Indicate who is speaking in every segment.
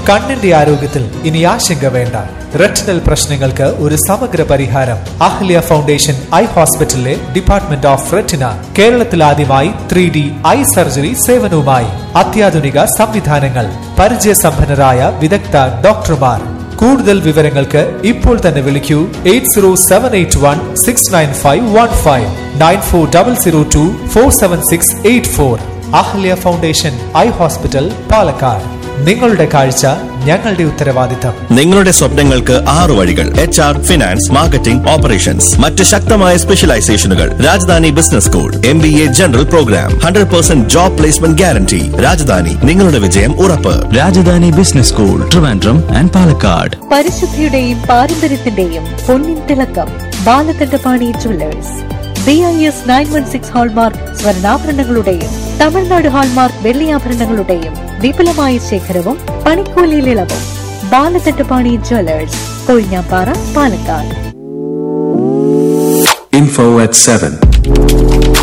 Speaker 1: കണ്ണിന്റെ ആരോഗ്യത്തിൽ ഇനി ആശങ്ക വേണ്ട റെറ്റിനൽ പ്രശ്നങ്ങൾക്ക് ഒരു സമഗ്ര പരിഹാരം അഹ്ല്യ ഫൗണ്ടേഷൻ ഐ ഹോസ്പിറ്റലിലെ ഡിപ്പാർട്ട്മെന്റ് ഓഫ് റെറ്റിന കേരളത്തിൽ ആദ്യമായി ത്രീ ഡി ഐ സർജറി സേവനവുമായി അത്യാധുനിക സംവിധാനങ്ങൾ പരിചയസമ്പന്നരായ വിദഗ്ധ ഡോക്ടർമാർ കൂടുതൽ വിവരങ്ങൾക്ക് ഇപ്പോൾ തന്നെ വിളിക്കൂ eight zero seven eight one six nine five one five nine four double zero two four seven six eight four Ahalya foundation eye hospital Palakkad നിങ്ങളുടെ കാഴ്ച ഞങ്ങളുടെ ഉത്തരവാദിത്തം
Speaker 2: നിങ്ങളുടെ സ്വപ്നങ്ങൾക്ക് ആറു വഴികൾ H R finance marketing operations മറ്റ് ശക്തമായ സ്പെഷ്യലൈസേഷനുകൾ Rajadhani business school M B A general program hundred percent job placement guarantee Rajadhani നിങ്ങളുടെ വിജയം ഉറപ്പ്
Speaker 3: Rajadhani business school Trivandrum and Palakkad
Speaker 4: പരിശുദ്ധിയുടെയും പാരമ്പര്യത്തിന്റെയും പൊന്നിൻ തിളക്കം Balakandapani jewellers B I S nine one six hallmark സ്വർണ്ണാഭരണങ്ങളുടെയും തമിഴ്നാട് ഹാൾമാർക്ക് വെള്ളിയാഭരണങ്ങളുടെയും വിപുലമായ ശേഖരവും പണിക്കൂലിയിൽ ഇളവും Balakandapani jewellers Kozhinjampara Palakkad
Speaker 3: info at 7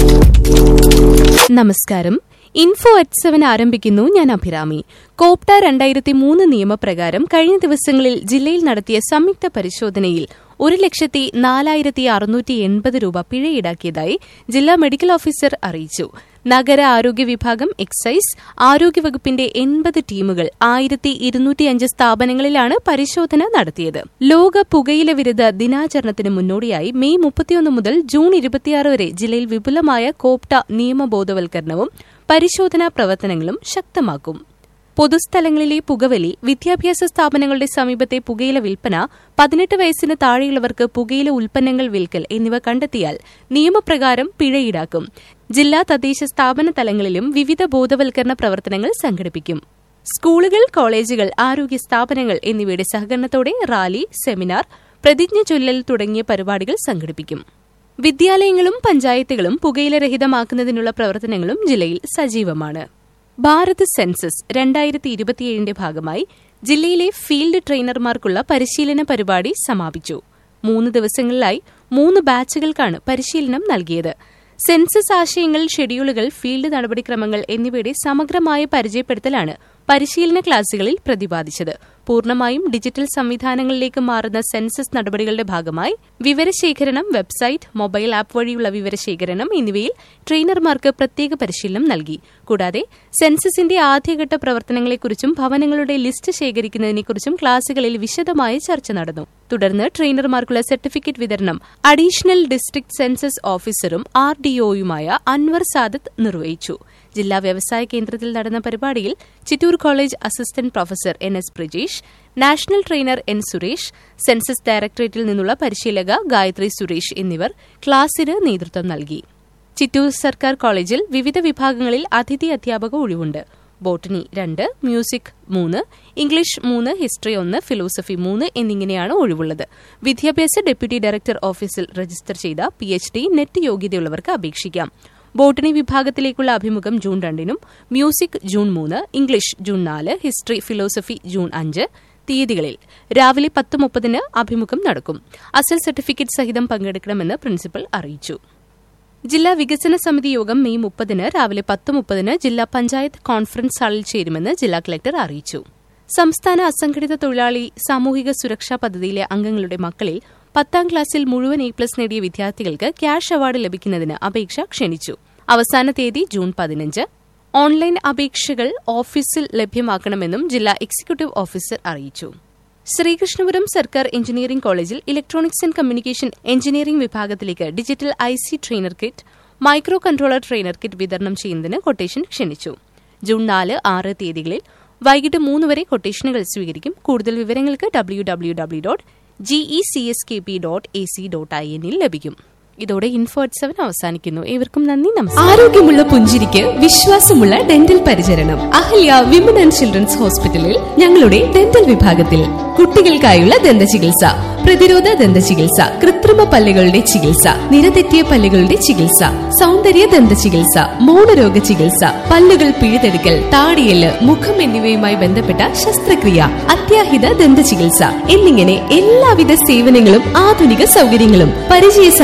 Speaker 5: നമസ്കാരം ഇൻഫോ അറ്റ് സെവൻ ആരംഭിക്കുന്നു ഞാൻ അഭിരാമി കോപ്റ്റ രണ്ടായിരത്തി മൂന്ന് നിയമപ്രകാരം കഴിഞ്ഞ ദിവസങ്ങളിൽ ജില്ലയിൽ നടത്തിയ സംയുക്ത പരിശോധനയിൽ ഒരു ലക്ഷത്തി നാലായിരത്തി അറുന്നൂറ്റി എൺപത് രൂപ പിഴ ഈടാക്കിയതായി ജില്ലാ മെഡിക്കൽ ഓഫീസർ അറിയിച്ചു നഗര ആരോഗ്യ വിഭാഗം എക്സൈസ് ആരോഗ്യവകുപ്പിന്റെ എൺപത് ടീമുകൾ ആയിരത്തി ഇരുന്നൂറ്റിയഞ്ച് സ്ഥാപനങ്ങളിലാണ് പരിശോധന നടത്തിയത് ലോക പുകയില വിരുദ്ധ ദിനാചരണത്തിന് മുന്നോടിയായി മെയ് മുപ്പത്തിയൊന്ന് മുതൽ ജൂൺ ഇരുപത്തിയാറ് വരെ ജില്ലയിൽ വിപുലമായ കോപ്റ്റ നിയമബോധവൽക്കരണവും പരിശോധനാ പ്രവർത്തനങ്ങളും ശക്തമാക്കും പൊതുസ്ഥലങ്ങളിലെ പുകവലി വിദ്യാഭ്യാസ സ്ഥാപനങ്ങളുടെ സമീപത്തെ പുകയില വിൽപ്പന പതിനെട്ട് വയസ്സിന് താഴെയുള്ളവർക്ക് പുകയില ഉൽപ്പന്നങ്ങൾ വിൽക്കൽ എന്നിവ കണ്ടെത്തിയാൽ നിയമപ്രകാരം പിഴ ഈടാക്കും ജില്ലാ തദ്ദേശ സ്ഥാപന തലങ്ങളിലും വിവിധ ബോധവൽക്കരണ പ്രവർത്തനങ്ങൾ സംഘടിപ്പിക്കും സ്കൂളുകൾ കോളേജുകൾ ആരോഗ്യ സ്ഥാപനങ്ങൾ എന്നിവയുടെ സഹകരണത്തോടെ റാലി സെമിനാർ പ്രതിജ്ഞ ചൊല്ലൽ തുടങ്ങിയ പരിപാടികൾ സംഘടിപ്പിക്കും വിദ്യാലയങ്ങളും പഞ്ചായത്തുകളും പുകയിലരഹിതമാക്കുന്നതിനുള്ള പ്രവർത്തനങ്ങളും ജില്ലയിൽ സജീവമാണ് ഭാരത് സെൻസസ് രണ്ടായിരത്തി ഇരുപത്തിയേഴിന്റെ ഭാഗമായി ജില്ലയിലെ ഫീൽഡ് ട്രെയിനർമാർക്കുള്ള പരിശീലന പരിപാടി സമാപിച്ചു മൂന്ന് ദിവസങ്ങളിലായി മൂന്ന് ബാച്ചുകൾക്കാണ് പരിശീലനം നൽകിയത് സെൻസസ് ആശയങ്ങൾ ഷെഡ്യൂളുകൾ ഫീൽഡ് നടപടിക്രമങ്ങൾ എന്നിവയുടെ സമഗ്രമായ പരിചയപ്പെടുത്തലാണ് പരിശീലന ക്ലാസുകളിൽ പ്രതിപാദിച്ചത് പൂർണ്ണമായും ഡിജിറ്റൽ സംവിധാനങ്ങളിലേക്ക് മാറുന്ന സെൻസസ് നടപടികളുടെ ഭാഗമായി വിവരശേഖരണം വെബ്സൈറ്റ് മൊബൈൽ ആപ്പ് വഴിയുള്ള വിവരശേഖരണം എന്നിവയിൽ ട്രെയിനർമാർക്ക് പ്രത്യേക പരിശീലനം നൽകി കൂടാതെ സെൻസസിന്റെ ആദ്യഘട്ട പ്രവർത്തനങ്ങളെക്കുറിച്ചും ഭവനങ്ങളുടെ ലിസ്റ്റ് ശേഖരിക്കുന്നതിനെക്കുറിച്ചും ക്ലാസുകളിൽ വിശദമായ ചർച്ച നടന്നു തുടർന്ന് ട്രെയിനർമാർക്കുള്ള സർട്ടിഫിക്കറ്റ് വിതരണം അഡീഷണൽ ഡിസ്ട്രിക്ട് സെൻസസ് ഓഫീസറും ആർ ഡിഒയുമായ അൻവർ സാദത്ത് നിർവഹിച്ചു ജില്ലാ വ്യവസായ കേന്ദ്രത്തിൽ നടന്ന പരിപാടിയിൽ Chittur college assistant professor N S Brijesh national trainer N Suresh census ഡയറക്ടറേറ്റിൽ നിന്നുള്ള പരിശീലക ഗായത്രി സുരേഷ് എന്നിവർ ക്ലാസിന് നേതൃത്വം നൽകി ചിറ്റൂർ സർക്കാർ കോളേജിൽ വിവിധ വിഭാഗങ്ങളിൽ അതിഥി അധ്യാപക ഒഴിവുണ്ട് ബോട്ടണി രണ്ട് മ്യൂസിക് മൂന്ന് ഇംഗ്ലീഷ് മൂന്ന് ഹിസ്റ്ററി ഒന്ന് ഫിലോസഫി മൂന്ന് എന്നിങ്ങനെയാണ് ഒഴിവുള്ളത് വിദ്യാഭ്യാസ ഡെപ്യൂട്ടി ഡയറക്ടർ ഓഫീസിൽ രജിസ്റ്റർ ചെയ്ത പി എച്ച് ഡി നെറ്റ് യോഗ്യതയുള്ളവർക്ക് അപേക്ഷിക്കാം ബോട്ടണി വിഭാഗത്തിലേക്കുള്ള അഭിമുഖം ജൂൺ രണ്ടിനും മ്യൂസിക് ജൂൺ മൂന്ന് ഇംഗ്ലീഷ് ജൂൺ നാല് ഹിസ്റ്ററി ഫിലോസഫി ജൂൺ അഞ്ച് തീയതികളിൽ രാവിലെ പത്ത് മുപ്പതിന് അഭിമുഖം നടക്കും അസൽ സർട്ടിഫിക്കറ്റ് സഹിതം പങ്കെടുക്കണമെന്ന് പ്രിൻസിപ്പൽ അറിയിച്ചു ജില്ലാ വികസന സമിതി യോഗം മെയ് മുപ്പതിന് രാവിലെ പത്ത് മുപ്പതിന് ജില്ലാ പഞ്ചായത്ത് കോൺഫറൻസ് ഹാളിൽ ചേരുമെന്ന് ജില്ലാ കളക്ടർ അറിയിച്ചു സംസ്ഥാന അസംഘടിത തൊഴിലാളി സാമൂഹിക സുരക്ഷാ പദ്ധതിയിലെ അംഗങ്ങളുടെ മക്കളിൽ പത്താം ക്ലാസ്സിൽ മുഴുവൻ എ പ്ലസ് നേടിയ വിദ്യാർത്ഥികൾക്ക് ക്യാഷ് അവാർഡ് ലഭിക്കുന്നതിന് അപേക്ഷ ക്ഷണിച്ചു അവസാന തീയതി ജൂൺ പതിനഞ്ച് ഓൺലൈൻ അപേക്ഷകൾ ഓഫീസിൽ ലഭ്യമാക്കണമെന്നും ജില്ലാ എക്സിക്യൂട്ടീവ് ഓഫീസർ അറിയിച്ചു ശ്രീകൃഷ്ണപുരം സർക്കാർ എഞ്ചിനീയറിംഗ് കോളേജിൽ ഇലക്ട്രോണിക്സ് ആൻഡ് കമ്മ്യൂണിക്കേഷൻ എഞ്ചിനീയറിംഗ് വിഭാഗത്തിലേക്ക് digital I C trainer kit micro controller trainer kit വിതരണം ചെയ്യുന്നതിന് കൊട്ടേഷൻ ക്ഷണിച്ചു ജൂൺ നാല് ആറ് തീയതികളിൽ വൈകിട്ട് മൂന്ന് വരെ കൊട്ടേഷനുകൾ സ്വീകരിക്കും കൂടുതൽ വിവരങ്ങൾക്ക് W W W dot G E C S K P dot A C dot I എന്നിൽ ലഭിക്കും ഇതോടെ ഇൻഫോ അറ്റ് സെവൻ അവസാനിക്കുന്നു ഏവർക്കും നന്ദി നമസ്കാരം
Speaker 6: ആരോഗ്യമുള്ള പുഞ്ചിരിക്ക് വിശ്വാസമുള്ള ഡെന്റൽ പരിചരണം അഹല്യ വിമൻ ആൻഡ് ചിൽഡ്രൻസ് ഹോസ്പിറ്റലിൽ ഞങ്ങളുടെ ഡെന്റൽ വിഭാഗത്തിൽ കുട്ടികൾക്കായുള്ള ദന്ത ചികിത്സ പ്രതിരോധ ദന്ത ചികിത്സ കൃത്രിമ പല്ലുകളുടെ ചികിത്സ നിരതെറ്റിയ പല്ലുകളുടെ ചികിത്സ സൗന്ദര്യ ദന്ത ചികിത്സ മൗനരോഗ ചികിത്സ പല്ലുകൾ പിഴുതെടുക്കൽ താടിയല് മുഖം എന്നിവയുമായി ബന്ധപ്പെട്ട ശസ്ത്രക്രിയ അത്യാഹിത ദന്ത ചികിത്സ എന്നിങ്ങനെ എല്ലാവിധ സേവനങ്ങളും ആധുനിക സൗകര്യങ്ങളും പരിചയസമ്പന്നരായ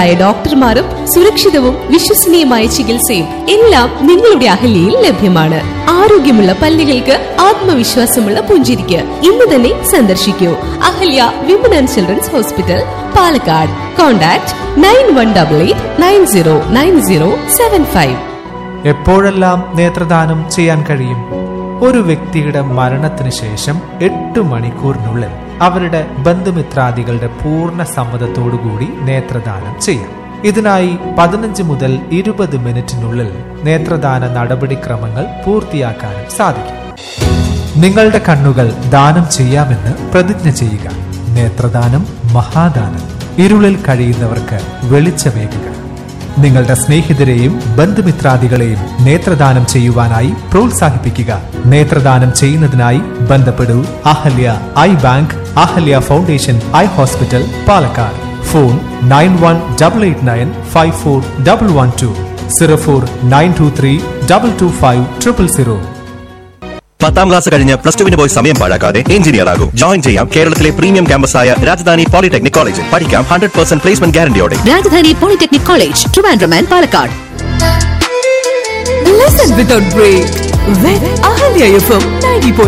Speaker 6: വിദഗ്ധരായ ഡോക്ടർമാരും സുരക്ഷിതവും വിശ്വസനീയമായ ചികിത്സയും എല്ലാം നിങ്ങളുടെ അഹല്യയിൽ ലഭ്യമാണ് ആരോഗ്യമുള്ള പല്ലുകൾക്ക് ആത്മവിശ്വാസമുള്ള പുഞ്ചിരിക്ക് ഇന്ന് തന്നെ സന്ദർശിക്കൂ Ahalya women and children's hospital Palakkad contact nine one double eight nine zero nine zero seven five
Speaker 1: എപ്പോഴെല്ലാം നേത്രദാനം ചെയ്യാൻ കഴിയും ഒരു വ്യക്തിയുടെ മരണത്തിന് ശേഷം എട്ട് മണിക്കൂറിനുള്ളിൽ അവരുടെ ബന്ധുമിത്രാദികളുടെ പൂർണ്ണ സമ്മതത്തോടുകൂടി നേത്രദാനം ചെയ്യാം ഇതിനായി പതിനഞ്ച് മുതൽ ഇരുപത് മിനിറ്റിനുള്ളിൽ നേത്രദാന നടപടിക്രമങ്ങൾ പൂർത്തിയാക്കാനും സാധിക്കും നിങ്ങളുടെ കണ്ണുകൾ ദാനം ചെയ്യാമെന്ന് പ്രതിജ്ഞ ചെയ്യുക നേത്രദാനം മഹാദാനം ഇരുളിൽ കഴിയുന്നവർക്ക് വെളിച്ചമേകുക നിങ്ങളുടെ സ്നേഹിതരെയും ബന്ധുമിത്രാദികളെയും നേത്രദാനം ചെയ്യുവാനായി പ്രോത്സാഹിപ്പിക്കുക നേത്രദാനം ചെയ്യുന്നതിനായി ബന്ധപ്പെടൂ Ahalya eye bank Ahalya foundation eye hospital Palakkad phone nine one double eight nine five four double one two zero four nine two three double two five triple zero
Speaker 2: പത്താം ക്ലാസ് കഴിഞ്ഞ് പ്ലസ് ടുവിന് പോയി സമയം പാഴാക്കാതെ എഞ്ചിനീയർ ആകും ജോയിൻ ചെയ്യാം കേരളത്തിലെ പ്രീമിയം ക്യാമ്പസായ രാജധാനി പോളിടെക്നിക് കോളേജിൽ പഠിക്കാം ഹൺഡ്രഡ് പെർസെന്റ് പ്ലേസ്മെന്റ് ഗ്യാരണ്ടിയോടെ
Speaker 7: Rajadhani polytechnic college Trivandrum and Palakkad
Speaker 6: Listen without break with Ahalya FM 90.4